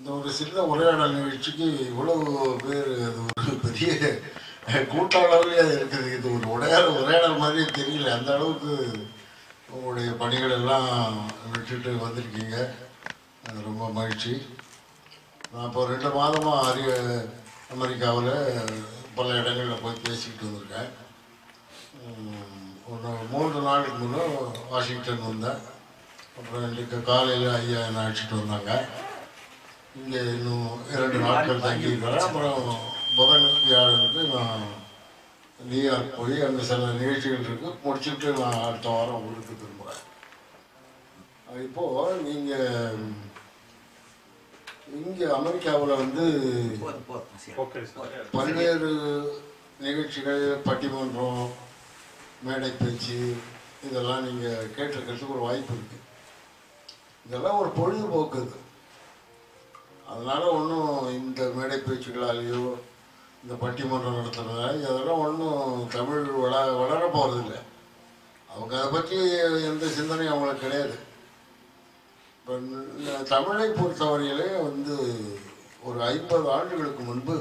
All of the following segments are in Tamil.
இந்த ஒரு சின்ன உரையாடல் நிகழ்ச்சிக்கு இவ்வளவு பேர் அது ஒரு பெரிய கூட்டாளவே அது இருக்குது இது ஒரு உரையாட உரையாடல் மாதிரி தெரியல அந்த அளவுக்கு உங்களுடைய பணிகள் எல்லாம் விட்டுட்டு வந்திருக்கீங்க அது ரொம்ப மகிழ்ச்சி நான் இப்போ ரெண்டு மாதமாக அரிய அமெரிக்காவில் பல இடங்களில் போய் பேசிக்கிட்டு வந்திருக்கேன் உம், ஒரு மூன்று நாளுக்கு முன்னே வாஷிங்டன் வந்தேன் அப்புறம் இன்றைக்கு காலையில் ஐயா என்னை அழைச்சிட்டு வந்தாங்க இங்கே இன்னும் இரண்டு நாட்கள் தங்கியிருக்கிறேன் அப்புறம் புதன் வியாழனுக்கு நான் நியூயார்க் போய் அங்கே சில நிகழ்ச்சிகள் இருக்கு முடிச்சுட்டு நான் அடுத்த வாரம் ஊருக்கு திரும்புகிறேன் இப்போது நீங்கள் இங்கே அமெரிக்காவில் வந்து போதும் போதும் சரி. ஓகே சார் பல்வேறு நிகழ்ச்சிகள் பட்டிமன்றம் மேடை பேச்சு இதெல்லாம் நீங்கள் கேட்டிருக்கிறதுக்கு ஒரு வாய்ப்பு இருக்கு இதெல்லாம் ஒரு பொழுதுபோக்கு இது அதனால ஒன்றும் இந்த மேடை பேச்சுகளாலேயோ இந்த பட்டிமன்றம் நடத்துறதுனால இதெல்லாம் ஒன்றும் தமிழ் வள வளர போகிறதில்ல அவங்க அதை பற்றி எந்த சிந்தனையும் அவங்களுக்கு கிடையாது இப்போ இந்த தமிழை பொறுத்தவரையிலே வந்து ஒரு ஐம்பது ஆண்டுகளுக்கு முன்பு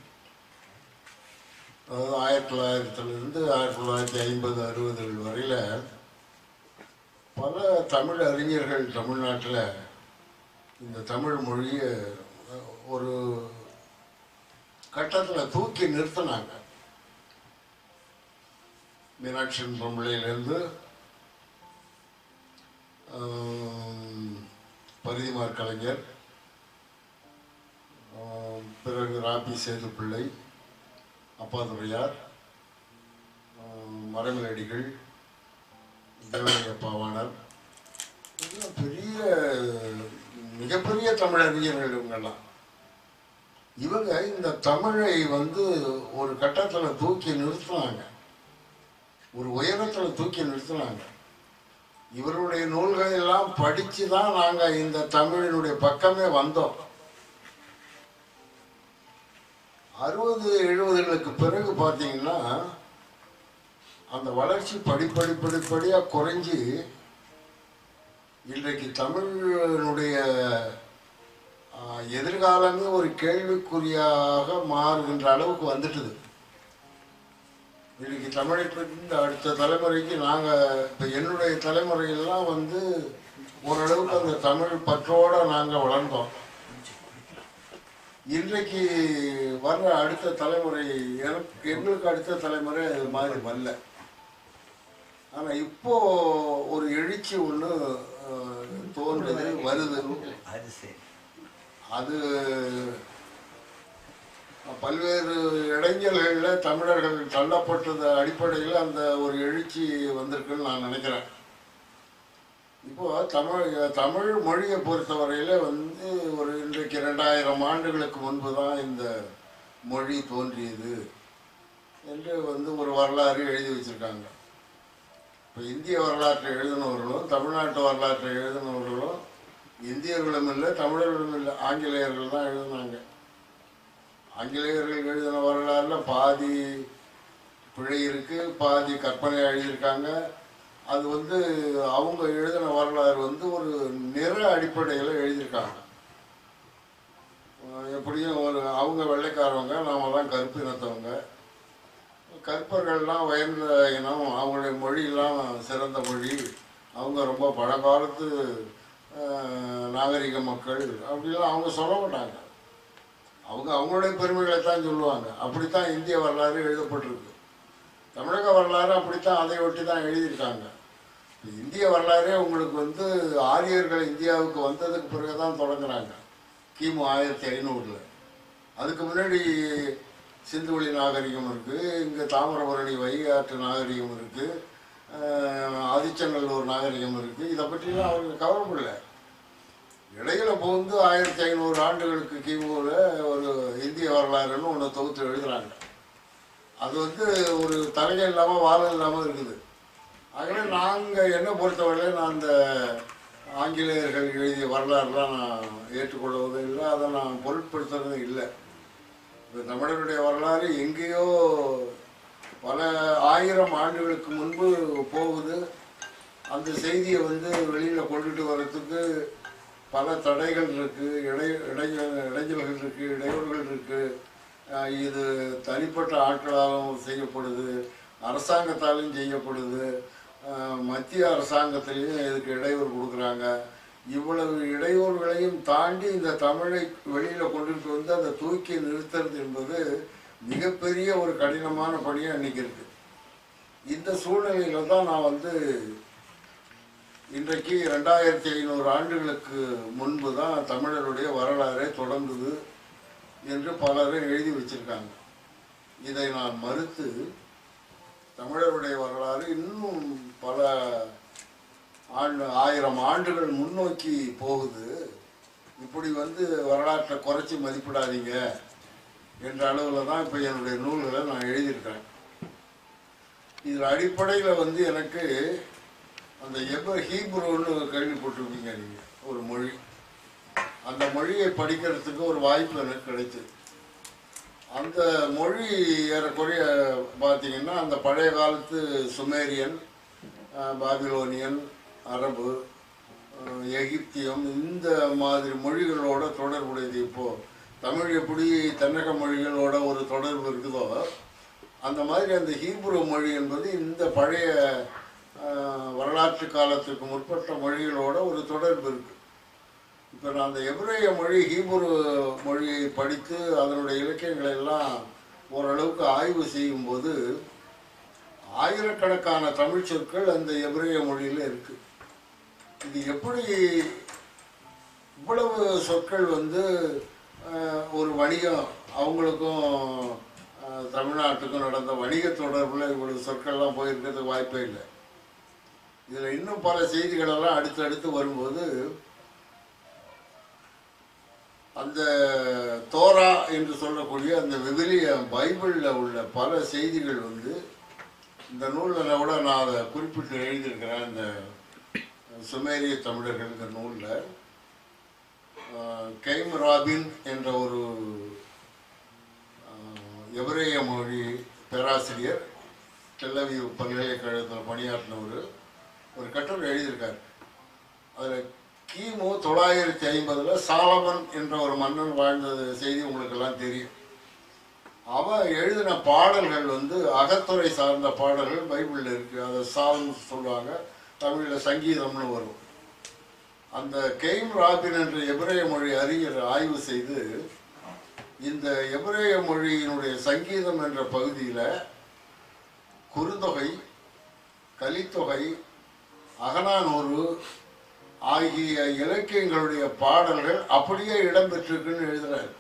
அதாவது ஆயிரத்தி தொள்ளாயிரத்துலேருந்து ஆயிரத்தி தொள்ளாயிரத்தி ஐம்பது அறுபதுகள் வரையில் பல தமிழ் அறிஞர்கள் தமிழ்நாட்டில் இந்த தமிழ் மொழியை ஒரு கட்டத்தில் தூக்கி நிறுத்தினாங்க மீனாட்சி பொம்பளையிலேருந்து பரிதிமார் கலைஞர் ஆம், பிறகு ராபி சேதுப்பிள்ளை அப்பாதுரையார் ஆம், மரமலடிகள் தேவனைய பாவாணர் இதெல்லாம் பெரிய மிகப்பெரிய தமிழறிஞர்கள் இவங்கெல்லாம் இவங்க இந்த தமிழை வந்து ஒரு கட்டத்தில் தூக்கி நிறுத்தினாங்க ஒரு உயரத்தில் தூக்கி நிறுத்தினாங்க இவருடைய நூல்களை எல்லாம் படித்து தான் நாங்கள் இந்த தமிழினுடைய பக்கமே வந்தோம் அறுபது எழுபதுகளுக்கு பிறகு பார்த்தீங்கன்னா அந்த வளர்ச்சி படிப்படி படிப்படியாக குறைஞ்சி இன்றைக்கு தமிழனுடைய ஆஹ், எதிர்காலமே ஒரு கேள்விக்குறியாக மாறுகின்ற அளவுக்கு வந்துட்டுது இன்னைக்கு தமிழை பற்றி இந்த அடுத்த தலைமுறைக்கு நாங்கள் இப்போ என்னுடைய தலைமுறையெல்லாம் வந்து ஓரளவுக்கு அந்த தமிழ் பற்றோட நாங்கள் வளர்ந்தோம் இன்றைக்கு வர்ற அடுத்த தலைமுறை எனக்கு எங்களுக்கு அடுத்த தலைமுறை அது மாதிரி வரல ஆனால் இப்போ ஒரு எழுச்சி ஒன்று தோன்றுது வருது அது சரி அது பல்வேறு இடைஞ்சல்களில் தமிழர்கள் தள்ளப்பட்டது அடிப்படையில் அந்த ஒரு எழுச்சி வந்திருக்குன்னு நான் நினைக்கிறேன் இப்போ தமிழ் தமிழ் மொழியை பொறுத்தவரையில் வந்து ஒரு இன்றைக்கு ரெண்டாயிரம் ஆண்டுகளுக்கு முன்பு தான் இந்த மொழி தோன்றியது என்று வந்து ஒரு வரலாறு எழுதி வச்சிருக்காங்க இப்போ இந்திய வரலாற்றை எழுதினவர்களும் தமிழ்நாட்டு வரலாற்றை எழுதினவர்களும் இந்தியர்களும் இல்லை தமிழர்களும் இல்லை ஆங்கிலேயர்கள் தான் எழுதினாங்க ஆங்கிலேயர்கள் எழுதின வரலாறுல பாதி பிழை இருக்கு பாதி கற்பனை எழுதியிருக்காங்க அது வந்து அவங்க எழுதின வரலாறு வந்து ஒரு நிற அடிப்படையில் எழுதியிருக்காங்க அஹ் எப்படியும் ஒரு அவங்க வெள்ளைக்காரவங்க நாம தான் கருப்பு இனத்தவங்க கற்பர்கள்லாம் உயர்ந்த இனம் அவங்களுடைய மொழியெல்லாம் சிறந்த மொழி அவங்க ரொம்ப பழங்காலத்து அஹ், நாகரிக மக்கள் அப்படிலாம் அவங்க சொல்ல மாட்டாங்க அவங்க அவங்களுடைய பெருமைகளை தான் சொல்லுவாங்க அப்படித்தான் இந்திய வரலாறு எழுதப்பட்டிருக்கு தமிழக வரலாறு அப்படித்தான் அதை ஒட்டி தான் எழுதியிருக்காங்க இப்ப இந்திய வரலாறே உங்களுக்கு வந்து ஆரியர்கள் இந்தியாவுக்கு வந்ததுக்கு பிறகு தான் தொடங்குறாங்க கிமு ஆயிரத்தி ஐநூறில் அதுக்கு முன்னாடி சிந்துவெளி நாகரிகம் இருக்குது இங்கே தாமிரபரணி வைகாட்டு நாகரிகம் இருக்குது ஆதிச்சநல்லூர் நாகரிகம் இருக்குது இதை பற்றிலாம் அவங்க கவலைப்படல இடையில புகுந்து ஆயிரத்தி ஐநூறு ஆண்டுகளுக்கு கிமுவில் ஒரு இந்திய வரலாறுன்னு ஒன்று தொகுத்து எழுதுறாங்க அது வந்து ஒரு தலைகள் இல்லாமல் வாழை இல்லாமல் இருக்குது ஆகவே நாங்கள் என்ன பொறுத்தவரையில நான் அந்த ஆங்கிலேயர்கள் எழுதிய வரலாறுலாம் நான் ஏற்றுக்கொள்வதும் இல்லை அதை நான் பொருட்படுத்துறதும் இல்லை இந்த தமிழருடைய வரலாறு எங்கேயோ பல ஆயிரம் ஆண்டுகளுக்கு முன்பு போகுது அந்த செய்தியை வந்து வெளியில் கொண்டுட்டு வர்றதுக்கு பல தடைகள் இருக்கு இடை இடைஞ்சல் இடைஞ்சல்கள் இருக்கு இடையூறுகள் இருக்கு அஹ் இது தனிப்பட்ட ஆட்களாலும் செய்யப்படுது அரசாங்கத்தாலும் செய்யப்படுது அஹ் மத்திய அரசாங்கத்திலையும் இதுக்கு இடையூறு கொடுக்குறாங்க இவ்வளவு இடையூறுகளையும் தாண்டி இந்த தமிழை வெளியில கொண்டுட்டு வந்து அதை தூக்கி நிறுத்துறது என்பது மிகப்பெரிய ஒரு கடினமான பணியாக இன்னைக்கு இருக்கு இந்த சூழ்நிலையில தான் நான் வந்து இன்றைக்கு ரெண்டாயிரத்தி ஐநூறு ஆண்டுகளுக்கு முன்பு தான் தமிழருடைய வரலாறே தொடர்ந்தது என்று பலரும் எழுதி வச்சிருக்காங்க இதை நான் மறுத்து தமிழருடைய வரலாறு இன்னும் பல ஆண்டு ஆயிரம் ஆண்டுகள் முன்னோக்கி போகுது இப்படி வந்து வரலாற்றை குறைச்சி மதிப்பிடாதீங்க என்ற அளவில் தான் இப்போ என்னுடைய நூல்களை நான் எழுதியிருக்கிறேன் இதில் அடிப்படையில் வந்து எனக்கு அந்த எப ஹீப்ருன்னு கேள்விப்பட்டிருப்பீங்க நீங்கள் ஒரு மொழி அந்த மொழியை படிக்கிறதுக்கு ஒரு வாய்ப்பு எனக்கு கிடைச்சது அந்த மொழி ஏறக்குறைய பார்த்தீங்கன்னா அந்த பழைய காலத்து சுமேரியன் அஹ், பாபிலோனியன் அரபு அஹ், எகிப்தியம் இந்த மாதிரி மொழிகளோட தொடர்புடையது இப்போ தமிழ் எப்படி தென்னக மொழிகளோட ஒரு தொடர்பு இருக்குதோ அந்த மாதிரி அந்த ஹீப்ரு மொழி என்பது இந்த பழைய அஹ், வரலாற்று காலத்துக்கு முற்பட்ட மொழிகளோட ஒரு தொடர்பு இருக்கு இப்போ நான் அந்த எபிரேய மொழி ஹீப்ரு மொழியை படித்து அதனுடைய இலக்கியங்களை எல்லாம் ஓரளவுக்கு ஆய்வு செய்யும்போது ஆயிரக்கணக்கான தமிழ் சொற்கள் அந்த எபிரேய மொழியில் இருக்கு இது எப்படி இவ்வளவு சொற்கள் வந்து அஹ், ஒரு வணிகம் அவங்களுக்கும் அஹ், தமிழ்நாட்டுக்கும் நடந்த வணிக தொடர்பில் இவ்வளவு சொற்கள்லாம் போயிருக்கிறதுக்கு வாய்ப்பே இல்லை இதில் இன்னும் பல செய்திகளெல்லாம் அடுத்தடுத்து வரும்போது அந்த தோரா என்று சொல்லக்கூடிய அந்த விவிலிய பைபிளில் உள்ள பல செய்திகள் வந்து இந்த நூலில் கூட நான் அதை குறிப்பிட்டு எழுதியிருக்கிறேன் இந்த சுமேரிய தமிழர்கள் இந்த நூலில் கெய்ம் ராபின் என்ற ஒரு ஆஹ், எபிரேய மொழி பேராசிரியர் டெல்லவியூ பல்கலைக்கழகத்தில் பணியாற்றினவர் ஒரு கட்டுரை எழுதியிருக்கார் அதில் கிமு தொள்ளாயிரத்தி ஐம்பதில் சாலமன் என்ற ஒரு மன்னன் வாழ்ந்த செய்தி உங்களுக்கு எல்லாம் தெரியும் அவன் எழுதின பாடல்கள் வந்து அகத்துறை சார்ந்த பாடல்கள் பைபிளில் இருக்கு அதை சால்ம் சொல்லுவாங்க தமிழில் சங்கீதம்னு வரும் அந்த கெய்ம் ராபின் என்ற எபிரேய மொழி அறிஞர் ஆய்வு செய்து இந்த எபிரேய மொழியினுடைய சங்கீதம் என்ற பகுதியில் குறுந்தொகை கலித்தொகை அகனானூறு ஆகிய இலக்கியங்களுடைய பாடல்கள் அப்படியே இடம்பெற்றிருக்குன்னு எழுதுறாரு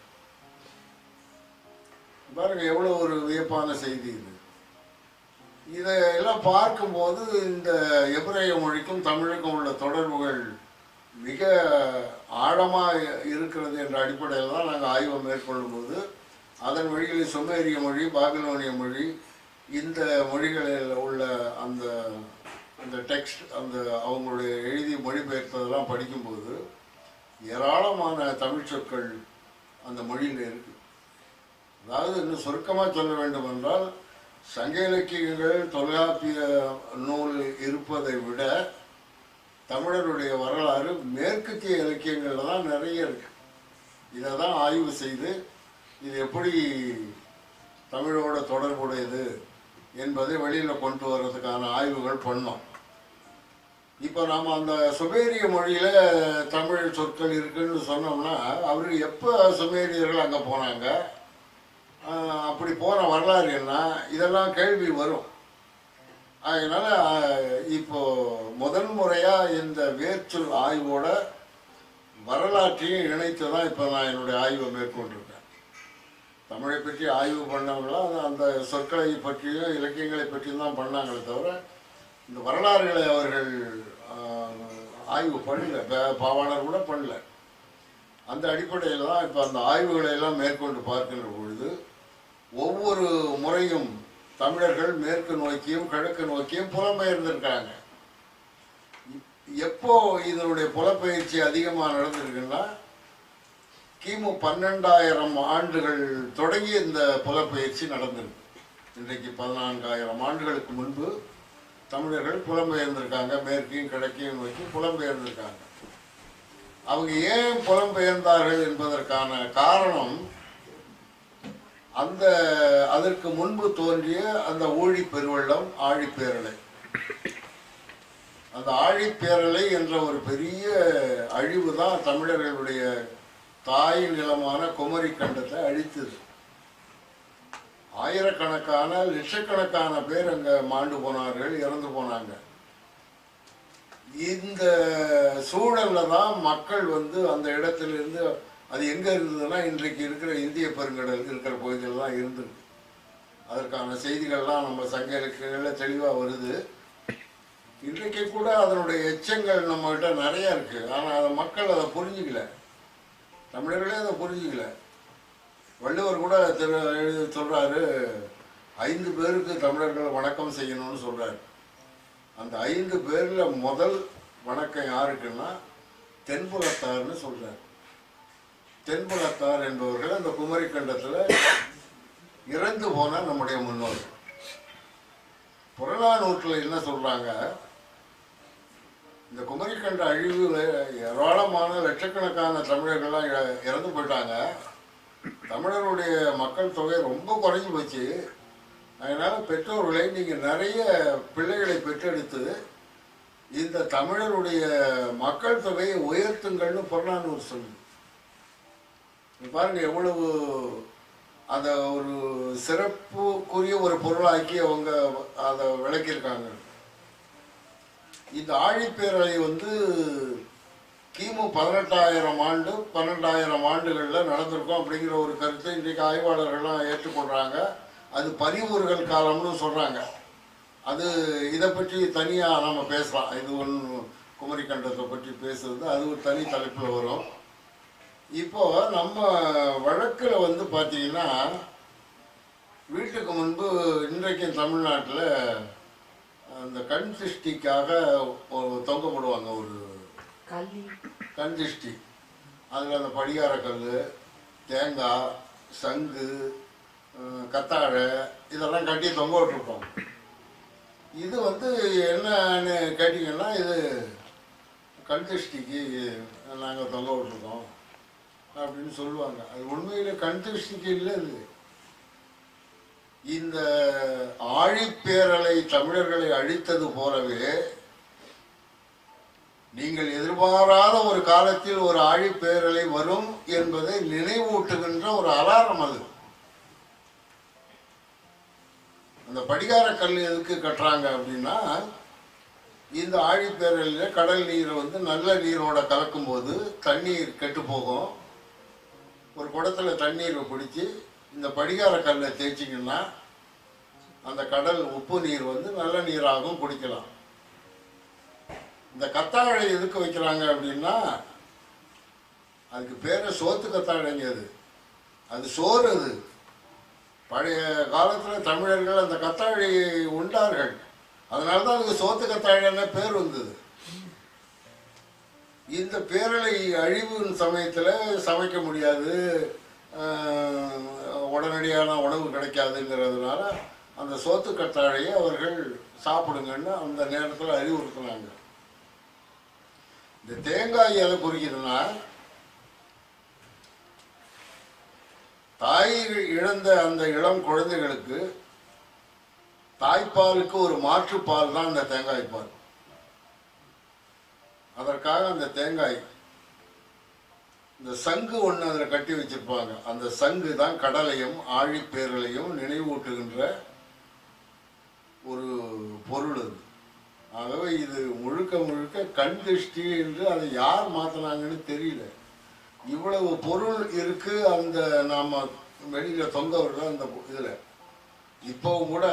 பாருங்க எவ்வளவு ஒரு வியப்பான செய்தி இது இதை எல்லாம் பார்க்கும்போது இந்த எபிரேய மொழிக்கும் தமிழுக்கும் உள்ள தொடர்புகள் மிக ஆழமா இருக்கிறது என்ற அடிப்படையில் தான் நாங்கள் ஆய்வை மேற்கொள்ளும் போது அதன் வழியில் சுமேரிய மொழி பாபிலோனிய மொழி இந்த மொழிகளில் உள்ள அந்த அந்த டெக்ஸ்ட் அந்த அவங்களுடைய எழுதி மொழிபெயர்த்ததெல்லாம் படிக்கும்போது ஏராளமான தமிழ் சொற்கள் அந்த மொழியில் இருக்கு அதாவது இன்னும் சுருக்கமாக சொல்ல வேண்டும் என்றால் சங்க இலக்கியங்கள் தொல்காப்பிய நூல் இருப்பதை விட தமிழருடைய வரலாறு மேற்கத்திய இலக்கியங்கள்ல தான் நிறைய இருக்கு இதை தான் ஆய்வு செய்து இது எப்படி தமிழோட தொடர்புடையது என்பதை வெளியில் கொண்டு வர்றதுக்கான ஆய்வுகள் பண்ணோம் இப்போ நாம் அந்த சுமேரிய மொழியில் தமிழ் சொற்கள் இருக்குன்னு சொன்னோம்னா அவர் எப்போ சுமேரியர்கள் அங்கே போனாங்க ஆஹ் அப்படி போன வரலாறு என்ன இதெல்லாம் கேள்வி வரும் அதனால ஆஹ் இப்போ முதல் முறையாக இந்த வேர்ச்சொல் ஆய்வோட வரலாற்றையும் இணைத்து தான் இப்போ நான் என்னுடைய ஆய்வை மேற்கொண்டிருக்கேன் தமிழை பற்றி ஆய்வு பண்ணவங்களாம் அது அந்த சொற்களை பற்றியும் இலக்கியங்களை பற்றியும் தான் பண்ணாங்களே தவிர இந்த வரலாறுகளை அவர்கள் ஆஹ், ஆய்வு பண்ணல ப- பாவாணர் கூட பண்ணல அந்த அடிப்படையில் தான் இப்போ அந்த ஆய்வுகளை எல்லாம் மேற்கொண்டு பார்க்கின்ற பொழுது ஒவ்வொரு முறையும் தமிழர்கள் மேற்கு நோக்கியும் கிழக்கு நோக்கியும் புலம்பெயர்ந்திருக்காங்க எப்போ இதனுடைய புலப்பெயர்ச்சி அதிகமாக நடந்திருக்குன்னா கிமு பன்னெண்டாயிரம் ஆண்டுகள் தொடங்கி இந்த புலப்பெயர்ச்சி நடந்திருக்கு இன்றைக்கு பதினான்காயிரம் ஆண்டுகளுக்கு முன்பு தமிழர்கள் புலம்பெயர்ந்திருக்காங்க மேற்கையும் கிழக்கையும் நோக்கி புலம்பெயர்ந்திருக்காங்க அவங்க ஏன் புலம்பெயர்ந்தார்கள் என்பதற்கான காரணம் அந்த அதற்கு முன்பு தோன்றிய அந்த ஊழி பெருவெள்ளம் ஆழிப்பேரலை அந்த ஆழிப்பேரலை என்ற ஒரு பெரிய அழிவு தான் தமிழர்களுடைய தாய் நிலமான குமரி கண்டத்தை அழித்தது ஆயிரக்கணக்கான லட்சக்கணக்கான பேர் அங்க மாண்டு போனார்கள் இறந்து போனாங்க இந்த சூழல்ல தான் மக்கள் வந்து அந்த இடத்திலிருந்து அது எங்க இருந்ததுன்னா இன்றைக்கு இருக்கிற இந்திய பெருங்கடல் இருக்கிற பகுதியில் தான் இருந்தது அதற்கான செய்திகள்லாம் நம்ம சங்க இலக்கியங்களில் தெளிவாக வருது இன்றைக்கு கூட அதனுடைய எச்சங்கள் நம்மகிட்ட நிறைய இருக்கு ஆனால் அதை மக்கள் அதை புரிஞ்சுக்கல தமிழர்களே அதை புரிஞ்சுக்கல வள்ளுவர் கூட திரு எழுதி சொல்றாரு ஐந்து பேருக்கு தமிழர்கள் வணக்கம் செய்யணும்னு சொல்றாரு அந்த ஐந்து பேர்ல முதல் வணக்கம் யாருக்குன்னா தென்புலத்தார்னு சொல்றாரு தென்புலத்தார் என்பவர்கள் அந்த குமரி கண்டத்துல இறந்து போன நம்முடைய முன்னோர்கள் புறநானூற்றில் என்ன சொல்றாங்க இந்த குமரிக்கண்ட அழிவுல ஏராளமான லட்சக்கணக்கான தமிழர்கள்லாம் இ- இறந்து போயிட்டாங்க தமிழருடைய மக்கள் தொகை ரொம்ப குறைஞ்சி போச்சு அதனால பெற்றோர்களை நீங்க நிறைய பிள்ளைகளை பெற்றெடுத்து இந்த தமிழருடைய மக்கள் தொகையை உயர்த்துங்கள்னு புறநானூறு சொல்லுது இங்க பாருங்க எவ்வளவு அந்த ஒரு சிறப்புக்குரிய ஒரு பொருளாக்கி அவங்க அதை விளக்கியிருக்காங்க இந்த ஆழிப்பேரலை வந்து கிமு பதினெட்டாயிரம் ஆண்டு பன்னெண்டாயிரம் ஆண்டுகளில் நடந்திருக்கும் அப்படிங்கிற ஒரு கருத்தை இன்றைக்கு ஆய்வாளர்கள்லாம் ஏற்றுக்கொள்கிறாங்க அது பரிவூர்கள் காலம்னு சொல்கிறாங்க அது இதை பற்றி தனியாக நம்ம பேசலாம் இது ஒன்று குமரி கண்டத்தை பற்றி பேசுறது அது ஒரு தனி தலைப்பில் வரும் இப்போ நம்ம வழக்கில் வந்து பார்த்தீங்கன்னா வீட்டுக்கு முன்பு இன்றைக்கும் தமிழ்நாட்டில் அந்த கண் திருஷ்டிக்காக ஒரு தொங்க போடுவாங்க ஒரு கள்ளி கண் திருஷ்டி அதில் அந்த படிகார கல் தேங்காய் சங்கு அஹ், கத்தாழை இதெல்லாம் கட்டி தொங்க விட்டுருப்போம் இது வந்து என்னன்னு கேட்டிங்கன்னா இது கண் திருஷ்டிக்கு நாங்கள் தொங்க விட்டுருக்கோம் அப்படின்னு சொல்லுவாங்க அது உண்மையில கண் திருஷ்டிக்கு இல்லை இது இந்த ஆழிப்பேரலை தமிழர்களை அழித்தது போலவே நீங்கள் எதிர்பாராத ஒரு காலத்தில் ஒரு ஆழிப்பேரலை வரும் என்பதை நினைவூட்டுகின்ற ஒரு அலாரம் அது அந்த படிகார கல் எதுக்கு கட்டுறாங்க அப்படின்னா இந்த ஆழிப்பேரலில் கடல் நீரை வந்து நல்ல நீரோட கலக்கும்போது தண்ணீர் கெட்டு போகும் ஒரு குடத்துல தண்ணீரை பிடிச்சி இந்த படிகார கல்லை தேய்ச்சிங்கன்னா அந்த கடல் உப்பு நீர் வந்து நல்ல நீராகவும் குடிக்கலாம் இந்த கத்தாழை எதுக்கு வைக்கிறாங்க அப்படின்னா அதுக்கு பேரு சோத்து கத்தாழைங்க அது அது சோறு அது பழைய காலத்தில் தமிழர்கள் அந்த கத்தாழையை உண்டார்கள் அதனால தான் அதுக்கு சோத்து கத்தாழைன்னு பேர் வந்தது இந்த பேரலை அழிவு சமயத்தில் சமைக்க முடியாது ஆஹ், உடனடியான உணவு கிடைக்காதுங்கிறதுனால அந்த சோத்து கத்தாழையை அவர்கள் சாப்பிடுங்கன்னு அந்த நேரத்தில் அறிவுறுத்தினாங்க இந்த தேங்காய் எதை குறிக்குதுன்னா தாய் இழந்த அந்த இளம் குழந்தைகளுக்கு தாய்ப்பாலுக்கு ஒரு மாற்றுப்பால் தான் அந்த தேங்காய் பால் அதற்காக அந்த தேங்காய் இந்த சங்கு ஒன்று அதில் கட்டி வச்சிருப்பாங்க அந்த சங்கு தான் கடலையும் ஆழிப்பேரலையும் நினைவூட்டுகின்ற ஒரு பொருள் அது ஆகவே இது முழுக்க முழுக்க கண் திருஷ்டி என்று அதை யார் மாத்தினாங்கன்னு தெரியல இவ்வளவு பொருள் இருக்கு அந்த நாம வெளியில தொங்க விடுற அந்த இதுல இப்பவும் கூட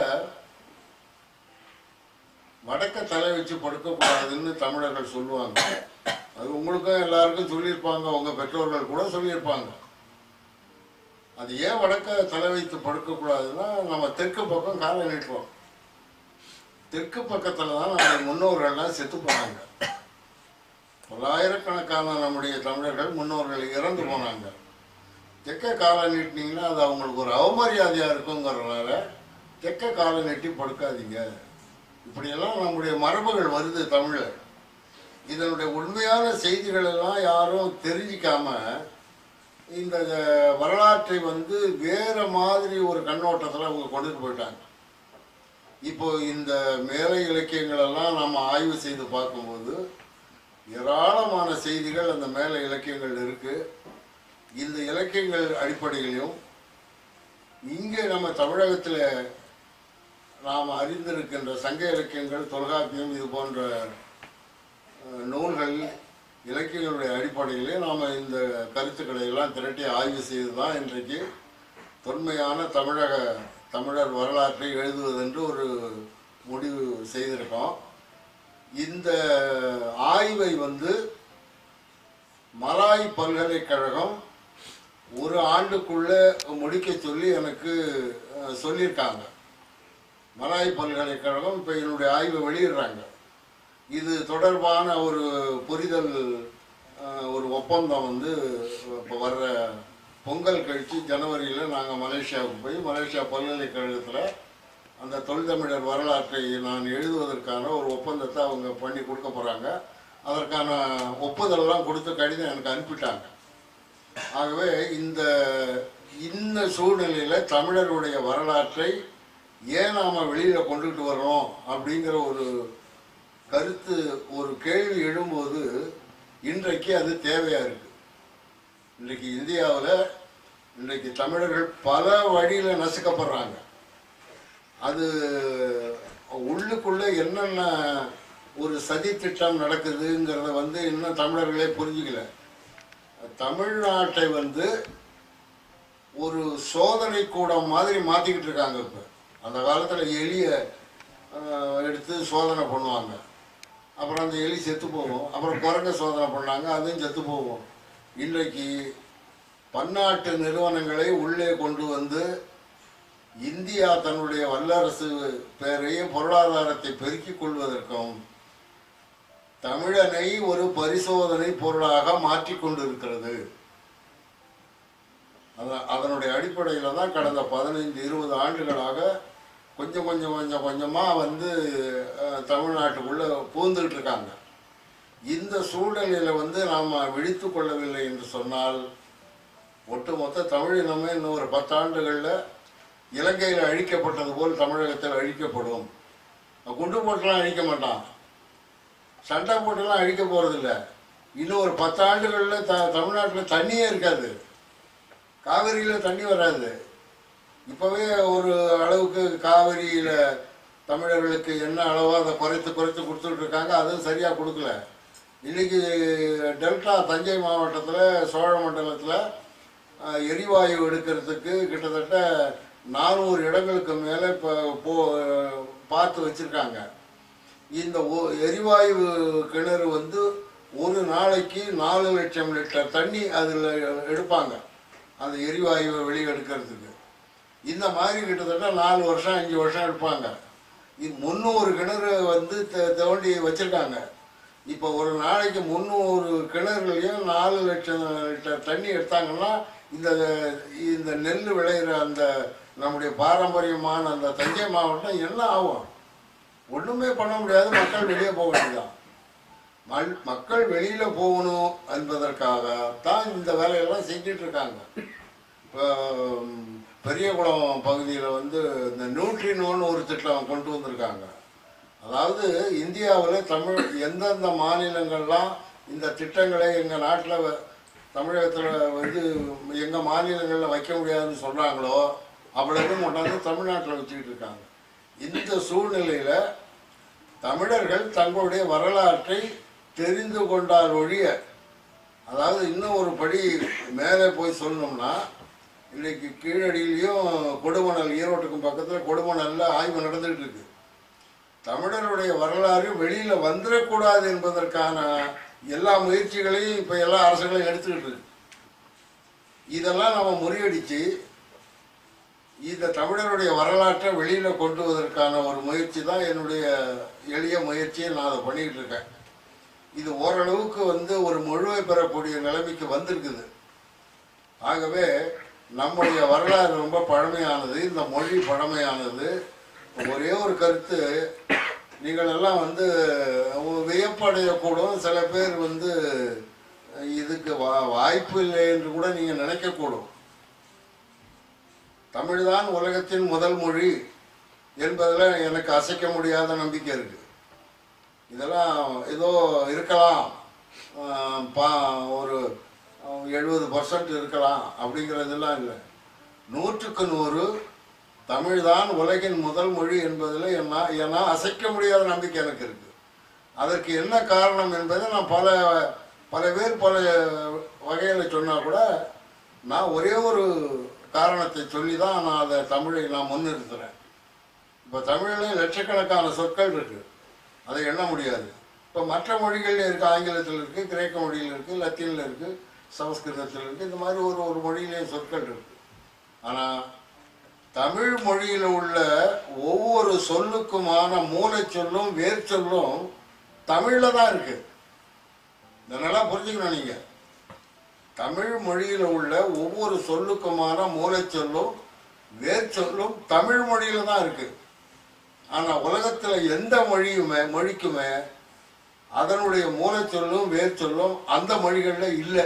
வடக்க தலை வச்சு படுக்கக்கூடாதுன்னு தமிழர்கள் சொல்லுவாங்க அது உங்களுக்கும் எல்லாருக்கும் சொல்லியிருப்பாங்க உங்க பெற்றோர்கள் கூட சொல்லியிருப்பாங்க அது ஏன் வடக்க தலை வைத்து படுக்கக்கூடாதுன்னா நம்ம தெற்கு பக்கம் காலை நீட்டுறோம் தெற்கு பக்கத்துல தான் நம்ம முன்னோர்கள்லாம் செத்து போனாங்க பல்லாயிரக்கணக்கான நம்முடைய தமிழர்கள் முன்னோர்கள் இறந்து போனாங்க தெற்க காலை நீட்டினீங்கன்னா அது அவங்களுக்கு ஒரு அவமரியாதையா இருக்குங்கிறதுனால தெற்க காலை நீட்டி படுக்காதீங்க இப்படியெல்லாம் நம்முடைய மரபுகள் வருது தமிழ்ல இதனுடைய உண்மையான செய்திகள் எல்லாம் யாரும் தெரிஞ்சிக்காம இந்த வரலாற்றை வந்து வேற மாதிரி ஒரு கண்ணோட்டத்தில் அவங்க கொண்டுட்டு போயிட்டாங்க இப்போ இந்த மேலை இலக்கியங்கள் எல்லாம் நம்ம ஆய்வு செய்து பார்க்கும்போது ஏராளமான செய்திகள் அந்த மேலை இலக்கியங்கள் இருக்கு இந்த இலக்கியங்கள் அடிப்படையிலும் இங்கே நம்ம தமிழகத்தில் நாம் அறிந்திருக்கின்ற சங்க இலக்கியங்கள் தொல்காப்பியம் இது போன்ற அஹ், நூல்கள் இலக்கியங்களுடைய அடிப்படையிலே நாம் இந்த கருத்துக்களை எல்லாம் திரட்டி ஆய்வு செய்து தான் இன்றைக்கு தொன்மையான தமிழக தமிழர் வரலாற்றை எழுதுவதென்று ஒரு முடிவு செய்திருக்கோம் இந்த ஆய்வை வந்து மலாய் பல்கலைக்கழகம் ஒரு ஆண்டுக்குள்ள முடிக்க சொல்லி எனக்கு அஹ், சொல்லியிருக்காங்க மலாய் பல்கலைக்கழகம் இப்போ என்னுடைய ஆய்வை வெளியிடுறாங்க இது தொடர்பான ஒரு புரிதல் அஹ், ஒரு ஒப்பந்தம் வந்து இப்போ வர்ற பொங்கல் கழித்து ஜனவரியில் நாங்கள் மலேசியாவுக்கு போய் மலேசியா பல்கலைக்கழகத்தில் அந்த தொழில்தமிழர் வரலாற்றை நான் எழுதுவதற்கான ஒரு ஒப்பந்தத்தை அவங்க பண்ணி கொடுக்க போகிறாங்க அதற்கான ஒப்புதலெல்லாம் கொடுத்து கடிதம் எனக்கு அனுப்பிட்டாங்க ஆகவே இந்த இந்த சூழ்நிலையில் தமிழருடைய வரலாற்றை ஏன் நாம் வெளியில் கொண்டுகிட்டு வரோம் அப்படிங்கிற ஒரு கருத்து ஒரு கேள்வி எழும்போது இன்றைக்கு அது தேவையாக இருக்கு இன்றைக்கு இந்தியாவில் இன்றைக்கு தமிழர்கள் பல வழியில் நசுக்கப்படுறாங்க அது உள்ளுக்குள்ள என்னென்ன ஒரு சதி திட்டம் நடக்குதுங்கிறத வந்து இன்னும் தமிழர்களே புரிஞ்சுக்கல தமிழ்நாட்டை வந்து ஒரு சோதனை கூடம் மாதிரி மாற்றிக்கிட்டு இருக்காங்க இப்போ அந்த காலத்தில் எலிய ஆஹ், எடுத்து சோதனை பண்ணுவாங்க அப்புறம் அந்த எலி செத்து போகும் அப்புறம் குரங்க சோதனை பண்ணாங்க அதுவும் செத்து போகும் இன்றைக்கு பன்னாட்டு நிறுவனங்களை உள்ளே கொண்டு வந்து இந்தியா தன்னுடைய வல்லரசு பேரையும் பொருளாதாரத்தை பெருக்கிக் கொள்வதற்கும் தமிழனை ஒரு பரிசோதனை பொருளாக மாற்றிக் கொண்டிருக்கிறது அத- அதனுடைய அடிப்படையில் தான் கடந்த பதினைந்து இருபது ஆண்டுகளாக கொஞ்சம் கொஞ்சம் கொஞ்சம் கொஞ்சமாக வந்து அஹ், தமிழ்நாட்டுக்குள்ள பூந்துக்கிட்டு இருக்காங்க இந்த சூழ்நிலையில வந்து நாம் விழித்து கொள்ளவில்லை என்று சொன்னால் ஒட்டுமொத்த தமிழினமே இன்னும் ஒரு பத்தாண்டுகளில் இலங்கையில் அழிக்கப்பட்டது போல் தமிழகத்தில் அழிக்கப்படும் குண்டு போட்டுலாம் அழிக்க மாட்டான் சண்டை போட்டுலாம் அழிக்க போகிறதில்ல இன்னும் ஒரு பத்தாண்டுகளில் த தமிழ்நாட்டில் தண்ணியே இருக்காது காவிரியில் தண்ணி வராது இப்போவே ஒரு அளவுக்கு காவிரியில் தமிழர்களுக்கு என்ன அளவோ அதை குறைத்து குறைத்து கொடுத்துட்டு இருக்காங்க அதுவும் சரியாக கொடுக்கல இன்னைக்கு டெல்டா தஞ்சை மாவட்டத்தில் சோழ மண்டலத்தில் அஹ், எரிவாயு எடுக்கிறதுக்கு கிட்டத்தட்ட நானூறு இடங்களுக்கு மேலே இப்போ போ பார்த்து வச்சுருக்காங்க இந்த ஒ- எரிவாயு கிணறு வந்து ஒரு நாளைக்கு நாலு லட்சம் லிட்டர் தண்ணி அதில் எடுப்பாங்க அந்த எரிவாயுவை வெளியே எடுக்கிறதுக்கு இந்த மாதிரி கிட்டத்தட்ட நாலு வருஷம் அஞ்சு வருஷம் எடுப்பாங்க இது முந்நூறு கிணறு வந்து த- தோண்டி வச்சுருக்காங்க இப்போ ஒரு நாளைக்கு முந்நூறு கிணறுலையும் நாலு லட்சம் லிட்டர் தண்ணி எடுத்தாங்கன்னா இந்த இந்த நெல் விளையிற அந்த நம்முடைய பாரம்பரியமான அந்த தஞ்சை மாவட்டம் என்ன ஆகும் ஒன்றுமே பண்ண முடியாது மக்கள் வெளியே போக வேண்டியதான் மல் மக்கள் வெளியில போகணும் என்பதற்காக தான் இந்த வேலையெல்லாம் செஞ்சுட்டு இருக்காங்க இப்போ ம், பெரியகுளம் பகுதியில் வந்து இந்த நியூட்ரினோன்னு ஒரு திட்டம் கொண்டு வந்திருக்காங்க அதாவது இந்தியாவில் தமிழ் எந்தெந்த மாநிலங்கள்லாம் இந்த திட்டங்களை எங்கள் நாட்டில் தமிழகத்தில் வந்து எங்கள் மாநிலங்களில் வைக்க முடியாதுன்னு சொல்கிறாங்களோ அவ்வளவு கொண்டாந்து தமிழ்நாட்டில் வச்சுக்கிட்டு இருக்காங்க இந்த சூழ்நிலையில் தமிழர்கள் தங்களுடைய வரலாற்றை தெரிந்து கொண்டால் ஒழிய அதாவது இன்னும் ஒரு படி மேலே போய் சொல்லணும்னா இன்னைக்கு கீழடியிலையும் கொடுமணல் ஈரோட்டுக்கும் பக்கத்தில் கொடுமணல்ல ஆய்வு நடந்துகிட்டு இருக்கு தமிழருடைய வரலாறு வெளியில வந்துடக்கூடாது என்பதற்கான எல்லா முயற்சிகளையும் இப்போ எல்லா அரசுகளும் எடுத்துக்கிட்டு இருக்கு இதெல்லாம் நம்ம முறியடிச்சு இந்த தமிழருடைய வரலாற்றை வெளியில கொண்டு வருவதற்கான ஒரு முயற்சி தான் என்னுடைய எளிய முயற்சியை நான் அதை பண்ணிக்கிட்டு இருக்கேன் இது ஓரளவுக்கு வந்து ஒரு முழுமை பெறக்கூடிய நிலைமைக்கு வந்திருக்குது ஆகவே நம்முடைய வரலாறு ரொம்ப பழமையானது இந்த மொழி பழமையானது ஒரே ஒரு கருத்து நீங்கள் எல்லாம் வந்து வியப்படையக்கூடும் சில பேர் வந்து இதுக்கு வா வாய்ப்பு இல்லை என்று கூட நீங்கள் நினைக்கக்கூடும் தமிழ்தான் உலகத்தின் முதல் மொழி என்பதில் எனக்கு அசைக்க முடியாத நம்பிக்கை இருக்கு இதெல்லாம் ஏதோ இருக்கலாம் ஆஹ் பா ஒரு எழுபது பர்சன்ட் இருக்கலாம் அப்படிங்கிறதெல்லாம் இல்லை நூற்றுக்கு நூறு தமிழ்தான் உலகின் முதல் மொழி என்பதில் என்ன ஏன்னா அசைக்க முடியாத நம்பிக்கை எனக்கு இருக்கு அதற்கு என்ன காரணம் என்பதை நான் பல பல பேர் பல வகையில் சொன்னால் கூட நான் ஒரே ஒரு காரணத்தை சொல்லி தான் நான் அதை தமிழை நான் முன்னிறுத்துறேன் இப்போ தமிழில் லட்சக்கணக்கான சொற்கள் இருக்கு அதை எண்ண முடியாது இப்போ மற்ற மொழிகள்ல இருக்கு ஆங்கிலத்தில் இருக்கு கிரேக்க மொழியில் இருக்கு லத்தீனில் இருக்கு சமஸ்கிருதத்தில் இருக்கு இந்த மாதிரி ஒரு ஒரு மொழியிலேயும் சொற்கள் இருக்கு ஆனால் தமிழ் மொழியில் உள்ள ஒவ்வொரு சொல்லுக்குமான மூளைச் சொல்லும் வேர் சொல்லும் தமிழில் தான் இருக்கு இதை நல்லா புரிஞ்சுக்கணும் நீங்க தமிழ் மொழியில் உள்ள ஒவ்வொரு சொல்லுக்குமான மூளைச் சொல்லும் வேர் சொல்லும் தமிழ் மொழியில தான் இருக்கு ஆனா உலகத்துல எந்த மொழியுமே மொழிக்குமே அதனுடைய மூளைச் சொல்லும் வேர் சொல்லும் அந்த மொழிகள்ல இல்லை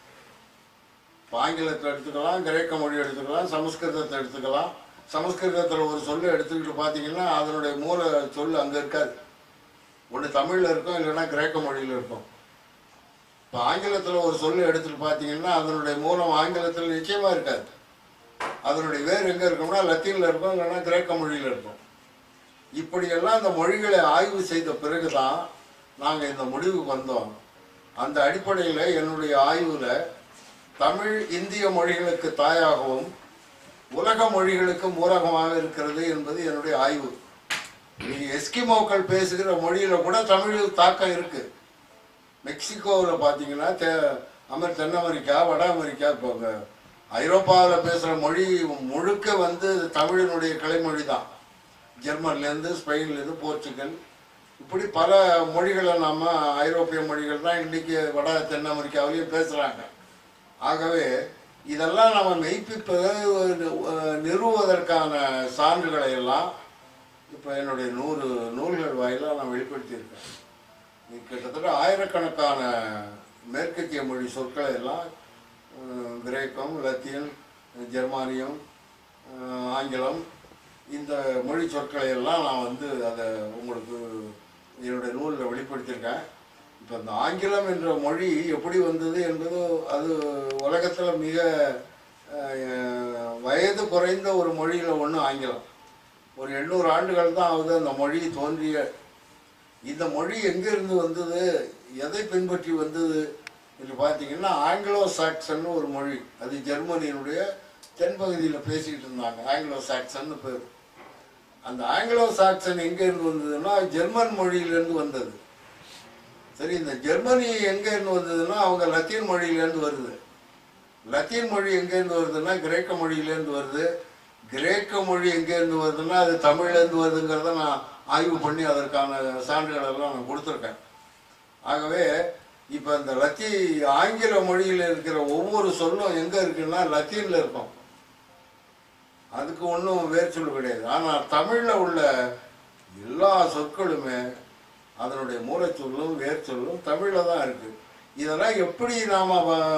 இப்போ ஆங்கிலத்தை எடுத்துக்கலாம் கிரேக்க மொழி எடுத்துக்கலாம் சமஸ்கிருதத்தை எடுத்துக்கலாம் சமஸ்கிருதத்தில் ஒரு சொல்லை எடுத்துக்கிட்டு பார்த்தீங்கன்னா அதனுடைய மூல சொல் அங்கே இருக்காது ஒன்று தமிழில் இருக்கும் இல்லைன்னா கிரேக்க மொழியில் இருக்கும் இப்போ ஆங்கிலத்தில் ஒரு சொல்லை எடுத்துட்டு பார்த்தீங்கன்னா அதனுடைய மூலம் ஆங்கிலத்தில் நிச்சயமாக இருக்காது அதனுடைய வேர் எங்கே இருக்கும்னா லத்தீனில் இருக்கும் இல்லைன்னா கிரேக்க மொழியில் இருக்கும் இப்படியெல்லாம் இந்த மொழிகளை ஆய்வு செய்த பிறகு தான் நாங்கள் இந்த முடிவுக்கு வந்தோம் அந்த அடிப்படையில் என்னுடைய ஆய்வில் தமிழ் இந்திய மொழிகளுக்கு தாயாகவும் உலக மொழிகளுக்கு மூலகமாக இருக்கிறது என்பது என்னுடைய ஆய்வு நீங்க எஸ்கிமோக்கள் பேசுகிற மொழியில கூட தமிழ் தாக்கம் இருக்கு மெக்சிகோவில் பார்த்தீங்கன்னா தெ அமெரி தென் அமெரிக்கா வட அமெரிக்கா இப்போ ஐரோப்பாவில் பேசுகிற மொழி முழுக்க வந்து தமிழினுடைய கிளைமொழி தான் ஜெர்மன்லேருந்து ஸ்பெயின்லேருந்து போர்ச்சுகல் இப்படி பல மொழிகளை நம்ம ஐரோப்பிய மொழிகள் தான் இன்றைக்கி வட தென் அமெரிக்காவிலையும் பேசுகிறாங்க ஆகவே இதெல்லாம் நம்ம மெய்ப்பிப்பதை அஹ், நிறுவுவதற்கான சான்றுகளை எல்லாம் இப்போ என்னுடைய நூறு நூல்கள் வாயிலாக நான் வெளிப்படுத்தியிருக்கேன் இது கிட்டத்தட்ட ஆயிரக்கணக்கான மேற்கத்திய மொழி சொற்களை எல்லாம் அஹ், கிரேக்கம் லத்தீன் ஜெர்மானியம் அஹ், ஆங்கிலம் இந்த மொழி சொற்களை எல்லாம் நான் வந்து அதை உங்களுக்கு என்னுடைய நூலில் வெளிப்படுத்தியிருக்கேன் இப்போ இந்த ஆங்கிலம் என்ற மொழி எப்படி வந்தது என்பது அது உலகத்தில் மிக அஹ், வயது குறைந்த ஒரு மொழியில் ஒன்று ஆங்கிலம் ஒரு எண்ணூறு ஆண்டுகள் தான் ஆகுது அந்த மொழி தோன்றிய இந்த மொழி எங்கிருந்து வந்தது எதை பின்பற்றி வந்தது என்று பார்த்தீங்கன்னா ஆங்கிலோ சாக்சன் ஒரு மொழி அது ஜெர்மனியினுடைய தென்பகுதியில் பேசிக்கிட்டு இருந்தாங்க ஆங்கிலோ சாக்சன் பேர் அந்த ஆங்கிலோ சாக்சன் எங்க இருந்து வந்ததுன்னா ஜெர்மன் மொழியிலிருந்து வந்தது சரி இந்த ஜெர்மனி எங்க இருந்து வந்ததுன்னா அவங்க லத்தீன் மொழியிலேருந்து வருது லத்தீன் மொழி எங்கேருந்து வருதுன்னா கிரேக்க மொழியிலேருந்து வருது கிரேக்க மொழி எங்கேருந்து வருதுன்னா அது தமிழ்லேருந்து வருதுங்கிறத நான் ஆய்வு பண்ணி அதற்கான சான்றுகள் எல்லாம் நான் கொடுத்துருக்கேன் ஆகவே இப்போ இந்த லத்தி ஆங்கில மொழியில் இருக்கிற ஒவ்வொரு சொல்லும் எங்கே இருக்குன்னா லத்தீனில் இருக்கும் அதுக்கு ஒன்றும் வேர்ச்சொல் கிடையாது ஆனால் தமிழில் உள்ள எல்லா சொற்களுமே அதனுடைய மூலச்சொல்லும் வேர்ச்சொல்லும் தமிழில் தான் இருக்குது இதெல்லாம் எப்படி நாம்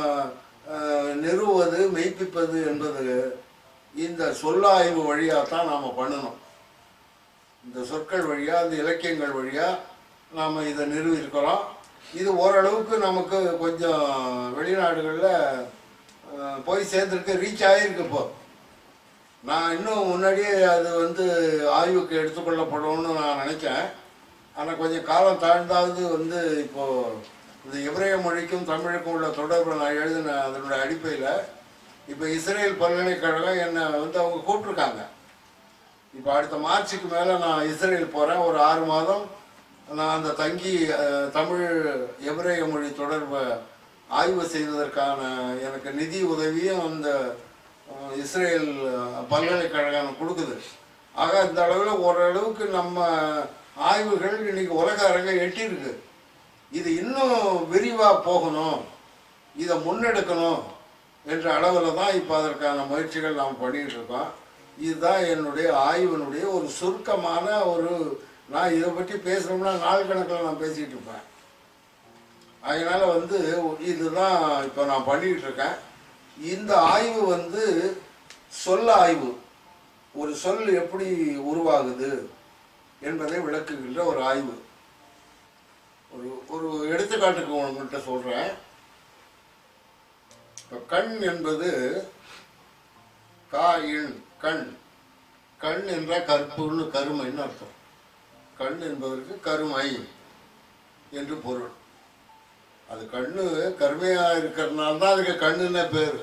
நிறுவுவது மெய்ப்பிப்பது என்பது இந்த சொல்லாய்வு வழியாக தான் நாம் பண்ணணும் இந்த சொற்கள் வழியாக இந்த இலக்கியங்கள் வழியாக நாம் இதை நிறுவியிருக்கிறோம் இது ஓரளவுக்கு நமக்கு கொஞ்சம் வெளிநாடுகளில் போய் சேர்ந்துருக்கு ரீச் ஆகிருக்கு இப்போ நான் இன்னும் முன்னாடியே அது வந்து ஆய்வுக்கு எடுத்துக்கொள்ளப்படும்னு நான் நினைச்சேன் ஆனால் கொஞ்சம் காலம் தாழ்ந்தாவது வந்து இப்போது இந்த எபிரேய மொழிக்கும் தமிழுக்கும் உள்ள தொடர்பை நான் எழுதின அதனுடைய அடிப்படையில் இப்போ இஸ்ரேல் பல்கலைக்கழகம் என்னை வந்து அவங்க கூப்பிட்ருக்காங்க இப்போ அடுத்த மார்ச்சுக்கு மேலே நான் இஸ்ரேல் போகிறேன் ஒரு ஆறு மாதம் நான் அந்த தங்கி அஹ், தமிழ் எபிரேய மொழி தொடர்பை ஆய்வு செய்வதற்கான எனக்கு நிதி உதவியும் அந்த அஹ், இஸ்ரேல் அஹ், பல்கலைக்கழகம் எனக்கு கொடுக்குது ஆக இந்த அளவில் ஓரளவுக்கு நம்ம ஆய்வுகள் இன்னைக்கு உலக அரங்கை எட்டியிருக்கு இது இன்னும் விரிவாக போகணும் இதை முன்னெடுக்கணும் என்ற அளவில் தான் இப்போ அதற்கான முயற்சிகள் நாம் பண்ணிட்டு இருக்கோம் இதுதான் என்னுடைய ஆய்வினுடைய ஒரு சுருக்கமான ஒரு நான் இதை பற்றி பேசணும்னா நாள் கணக்கில் நான் பேசிகிட்டு இருப்பேன் அதனால வந்து இதுதான் இப்போ நான் பண்ணிக்கிட்டு இருக்கேன் இந்த ஆய்வு வந்து சொல்ல ஆய்வு ஒரு சொல் எப்படி உருவாகுது என்பதை விளக்குகின்ற ஒரு ஆய்வு ஒரு ஒரு எடுத்துக்காட்டுக்கு உங்கள்கிட்ட சொல்கிறேன் இப்போ கண் என்பது காயின் கண் கண் என்ற கற்புன்னு கருமைன்னு அர்த்தம் கண் என்பதற்கு கருமை என்று பொருள் அது கண்ணு கருமையா இருக்கிறதுனால தான் அதுக்கு கண்ணுன்னு பேர்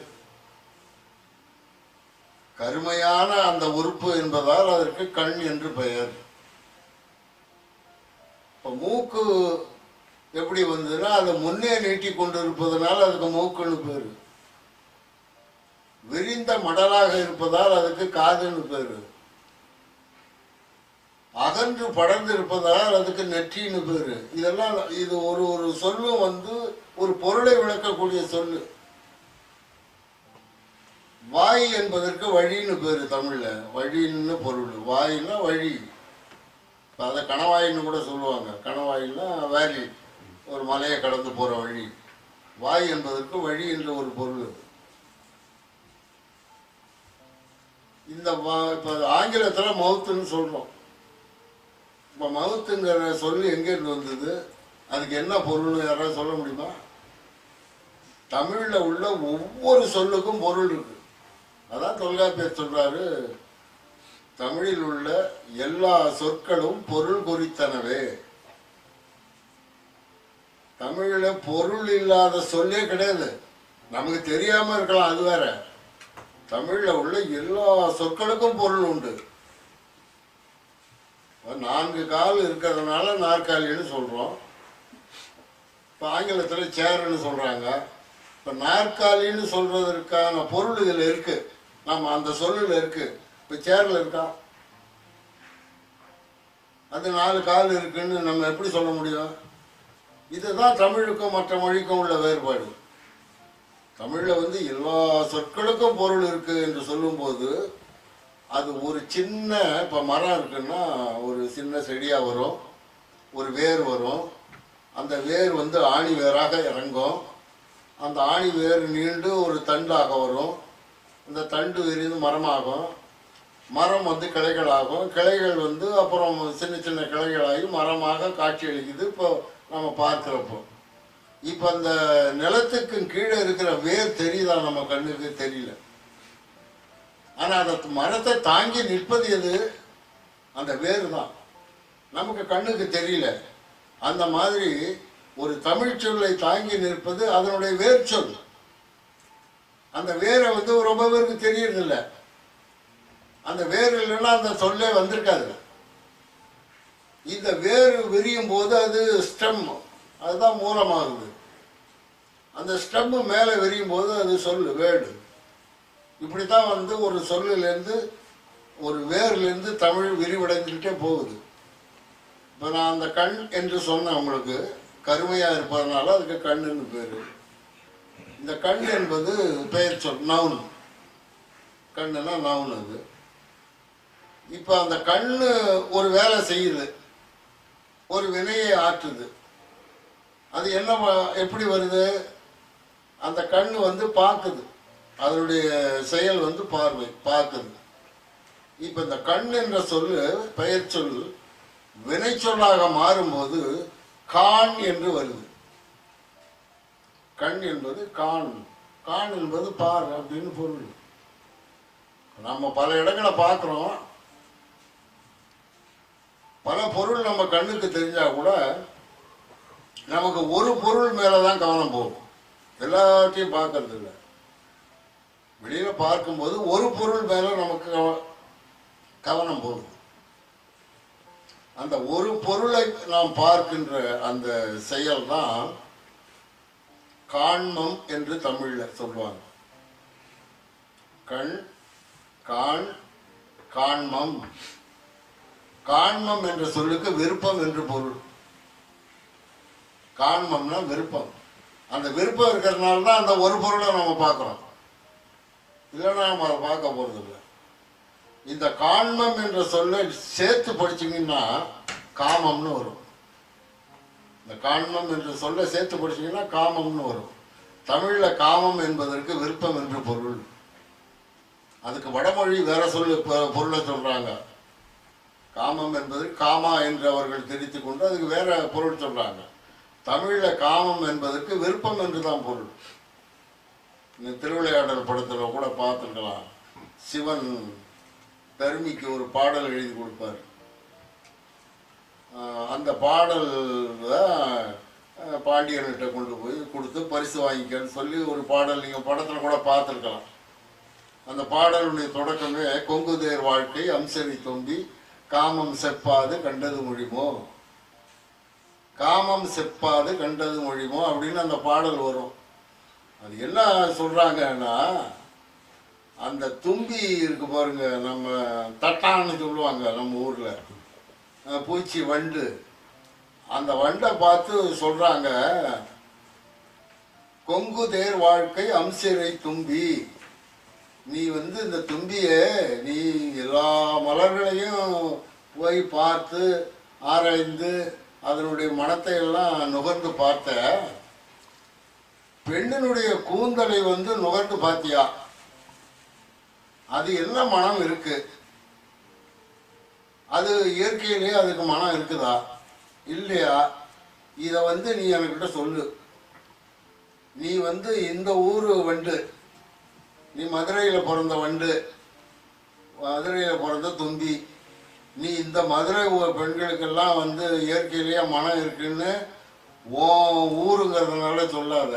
கருமையான அந்த உறுப்பு என்பதால் அதற்கு கண் என்று பெயர் இப்போ மூக்கு எப்படி வந்ததுன்னா அதை முன்னே நீட்டி கொண்டு இருப்பதனால அதுக்கு மூக்குன்னு பேர் விரிந்த மடலாக இருப்பதால் அதுக்கு காதுன்னு பேரு அகன்று படர்ந்து இருப்பதால் அதுக்கு நெற்றின்னு பேரு இதெல்லாம் இது ஒரு ஒரு சொல்லும் வந்து ஒரு பொருளை விளக்கக்கூடிய சொல்லு வாய் என்பதற்கு வழின்னு பேரு தமிழ்ல வழின்னு பொருள் வாயின்னா வழி இப்ப அதை கணவாயின்னு கூட சொல்லுவாங்க கணவாயின்னா வேலி ஒரு மலையை கடந்து போற வழி வாய் என்பதற்கு வழி என்ற ஒரு பொருள் இந்த வா- இப்ப ஆங்கிலத்துல மவுத்துன்னு சொல்றோம் இப்போ மவுத்துங்கிற சொல்லு எங்கேருந்து வந்தது அதுக்கு என்ன பொருள்னு யாராவது சொல்ல முடியுமா தமிழில் உள்ள ஒவ்வொரு சொல்லுக்கும் பொருள் இருக்கு அதான் தொல்காப்பியர் சொல்றாரு தமிழில் உள்ள எல்லா சொற்களும் பொருள் குறித்தனவே தமிழில் பொருள் இல்லாத சொல்லே கிடையாது நமக்கு தெரியாம இருக்கலாம் அது வேற தமிழ்ல உள்ள எல்லா சொற்களுக்கும் பொருள் உண்டு நான்கு கால் இருக்கிறதுனால நாற்காலின்னு சொல்கிறோம் இப்போ ஆங்கிலத்தில் சேர்ன்னு சொல்கிறாங்க இப்போ நாற்காலின்னு சொல்கிறதற்கான பொருள் இதில் இருக்குது நம்ம அந்த சொல்லில் இருக்குது இப்போ சேரில் இருக்கா அது நாலு கால் இருக்குன்னு நம்ம எப்படி சொல்ல முடியும் இதுதான் தமிழுக்கும் மற்ற மொழிக்கும் உள்ள வேறுபாடு தமிழில் வந்து எல்லா சொற்களுக்கும் பொருள் இருக்குது என்று சொல்லும்போது அது ஒரு சின்ன இப்போ மரம் இருக்குன்னா ஒரு சின்ன செடியாக வரும் ஒரு வேர் வரும் அந்த வேர் வந்து ஆணி வேராக இறங்கும் அந்த ஆணி வேர் நீண்டு ஒரு தண்டாக வரும் இந்த தண்டு விரிந்து மரமாகும் மரம் வந்து கிளைகளாகும் கிளைகள் வந்து அப்புறம் சின்ன சின்ன கிளைகளாகி மரமாக காட்சி அளிக்குது இப்போ நம்ம பார்க்குறப்போ இப்போ அந்த நிலத்துக்கு கீழே இருக்கிற வேர் தெரியுதா நம்ம கண்ணுக்கு தெரியல ஆனால் அந்த மரத்தை தாங்கி நிற்பது எது அந்த வேர் தான் நமக்கு கண்ணுக்கு தெரியல அந்த மாதிரி ஒரு தமிழ் சொல்லை தாங்கி நிற்பது அதனுடைய வேர் சொல் அந்த வேரை வந்து ரொம்ப பேருக்கு தெரியறதில்ல அந்த வேர் இல்லைன்னா அந்த சொல்லே வந்திருக்காது இந்த வேர் விரியும் போது அது ஸ்டெம் அதுதான் மூலமாகுது அந்த ஸ்டெம்மு மேலே விரியும் போது அது சொல்லு வேர்டு இப்படித்தான் வந்து ஒரு சொல்லிலேருந்து ஒரு வேர்லேருந்து தமிழ் விரிவடைந்துக்கிட்டே போகுது இப்போ நான் அந்த கண் என்று சொன்னேன் உங்களுக்கு கருமையாக இருப்பதனால அதுக்கு கண்ணுன்னு பேர் இந்த கண் என்பது பெயர் சொல் நவுன் கண்ணுனா நவுன் அது இப்போ அந்த கண்ணு ஒரு வேலை செய்யுது ஒரு வினையை ஆற்றுது அது என்ன வ- எப்படி வருது அந்த கண் வந்து பார்க்குது அதனுடைய செயல் வந்து பார்வை பார்க்குது இப்போ இந்த கண் என்ற சொல்லு பெயர் சொல் வினை சொல்லாக மாறும்போது கான் என்று வருது கண் என்பது கான் கான் என்பது பார் அப்படின்னு பொருள் நம்ம பல இடங்களை பார்க்குறோம் பல பொருள் நம்ம கண்ணுக்கு தெரிஞ்சா கூட நமக்கு ஒரு பொருள் மேலே தான் கவனம் போகும் எல்லாத்தையும் பார்க்கறது இல்லை வெளியில பார்க்கும்போது ஒரு பொருள் மேல நமக்கு கவ- கவனம் போகுது அந்த ஒரு பொருளை நாம் பார்க்கின்ற அந்த செயல் தான் காண்மம் என்று தமிழ்ல சொல்லுவாங்க கண் காண் காண்மம் காண்மம் என்ற சொல்லுக்கு விருப்பம் என்று பொருள் காண்மம்னா விருப்பம் அந்த விருப்பம் இருக்கிறதுனால தான் அந்த ஒரு பொருளை நம்ம பார்க்குறோம் இல்லைன்னா நம்ம அதை பார்க்க போறது இல்லை இந்த காண்மம் என்ற சொல்லை சேர்த்து படிச்சீங்கன்னா காமம்னு வரும் இந்த காண்மம் என்று சொல்ல சேர்த்து படிச்சீங்கன்னா காமம்னு வரும் தமிழில் காமம் என்பதற்கு விருப்பம் என்று பொருள் அதுக்கு வடமொழி வேற சொல்லு பொ- பொருளை சொல்றாங்க காமம் என்பது காமா என்று அவர்கள் தெரித்து கொண்டு அதுக்கு வேற பொருள் சொல்றாங்க தமிழ்ல காமம் என்பதற்கு விருப்பம் என்று தான் பொருள் இந்த திருவிளையாடல் படத்துல கூட பார்த்துருக்கலாம் சிவன் தருமிக்கு ஒரு பாடல் எழுதி கொடுப்பார் ஆஹ் அந்த பாடல்ல ஆஹ் பாண்டியன்கிட்ட கொண்டு போய் கொடுத்து பரிசு வாங்கிக்கன்னு சொல்லி ஒரு பாடல் நீங்க படத்துல கூட பார்த்துருக்கலாம் அந்த பாடலுடைய தொடக்கமே கொங்குதேர் வாழ்க்கை அம்சரி தொம்பி காமம் செப்பாது கண்டது மொழிமோ காமம் செப்பாது கண்டது மொழிமோ அப்படின்னு அந்த பாடல் வரும் அது என்ன சொல்றாங்கன்னா அந்த தும்பி இருக்கு பாருங்க நம்ம தட்டான்னு சொல்லுவாங்க நம்ம ஊர்ல அஹ் பூச்சி வண்டு அந்த வண்டை பார்த்து சொல்றாங்க கொங்கு தேர் வாழ்க்கை அம்சிரை தும்பி நீ வந்து இந்த தும்பியை நீ எல்லா மலர்களையும் போய் பார்த்து ஆராய்ந்து அதனுடைய மனத்தை எல்லாம் நுகர்ந்து பார்த்த பெண்ணினுடைய கூந்தலை வந்து நுகர்ந்து பார்த்தியா அது என்ன மனம் இருக்கு அது இயற்கையிலே அதுக்கு மனம் இருக்குதா இல்லையா இதை வந்து நீ என்கிட்ட சொல்லு நீ வந்து இந்த ஊரு வண்டு நீ மதுரையில் பிறந்த வண்டு மதுரையில் பிறந்த தும்பி நீ இந்த மதுரை ஊ- பெண்களுக்கெல்லாம் வந்து இயற்கையிலேயே மனம் இருக்குன்னு ஓ ஊருங்கிறதுனால சொல்லாத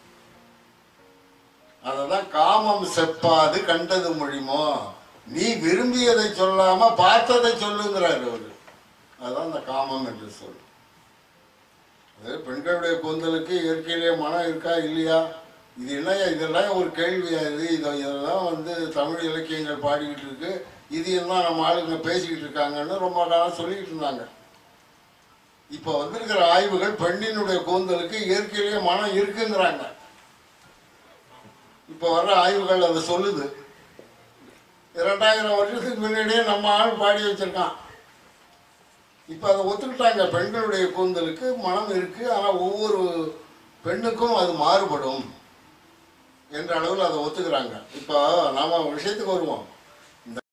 அததான் காமம் செப்பாது கண்டது மொழிமோ நீ விரும்பியதை சொல்லாம பார்த்ததை சொல்லுங்கிறாரு அவரு அதுதான் அந்த காமம் என்று சொல் அது பெண்களுடைய கூந்தலுக்கு இயற்கையிலேயே மனம் இருக்கா இல்லையா இது என்னையா இதெல்லாம் ஒரு கேள்வியா இது இதை இதெல்லாம் வந்து தமிழ் இலக்கியங்கள் பாடிக்கிட்டு இருக்கு இது எல்லாம் நம்ம ஆளுங்க பேசிக்கிட்டு இருக்காங்கன்னு ரொம்ப காலம் சொல்லிக்கிட்டு இருந்தாங்க இப்போ வந்திருக்கிற ஆய்வுகள் பெண்ணினுடைய கூந்தலுக்கு இயற்கையிலேயே மனம் இருக்குங்கிறாங்க இப்போ வர்ற ஆய்வுகள் அதை சொல்லுது இரண்டாயிரம் வருஷத்துக்கு முன்னாடியே நம்ம ஆள் பாடி வச்சிருக்கான் இப்போ அதை ஒத்துக்கிட்டாங்க பெண்களுடைய கூந்தலுக்கு மனம் இருக்கு ஆனால் ஒவ்வொரு பெண்ணுக்கும் அது மாறுபடும் என்ற அளவில் அதை ஒத்துக்கிறாங்க இப்போ நாம விஷயத்துக்கு வருவோம்